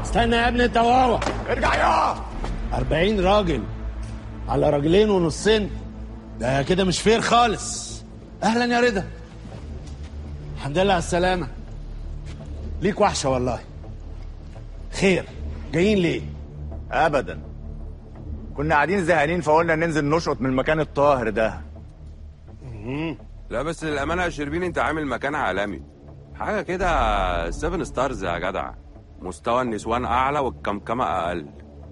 استنى يا ابني انت وهو ارجع يا 40 راجل على راجلين ونصين ده كده مش فير خالص اهلا يا رضا الحمد لله على السلامه ليك وحشه والله خير جايين ليه ابدا كنا قاعدين زهقانين فقلنا ننزل نشقط من المكان الطاهر ده لا بس للامانه يا شربين انت عامل مكان عالمي حاجه كده سيفن ستارز يا جدع مستوى النسوان اعلى والكمكمه اقل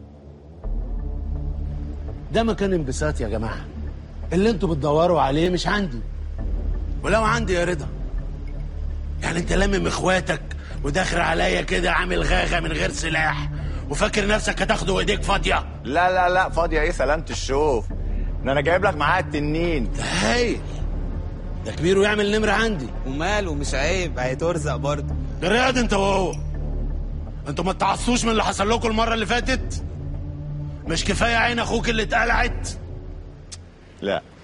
ده مكان انبساط يا جماعه اللي انتوا بتدوروا عليه مش عندي ولو عندي يا رضا يعني انت لامم اخواتك وداخل عليا كده عامل غاغه من غير سلاح وفاكر نفسك هتاخده ايديك فاضيه لا لا لا فاضيه ايه سلامة الشوف ده انا جايب لك معايا التنين هايل ده كبير ويعمل نمره عندي وماله مش عيب هيترزق برضه ده رياض انت وهو انتوا ما تعصوش من اللي حصل لكم المره اللي فاتت مش كفايه عين اخوك اللي اتقلعت لا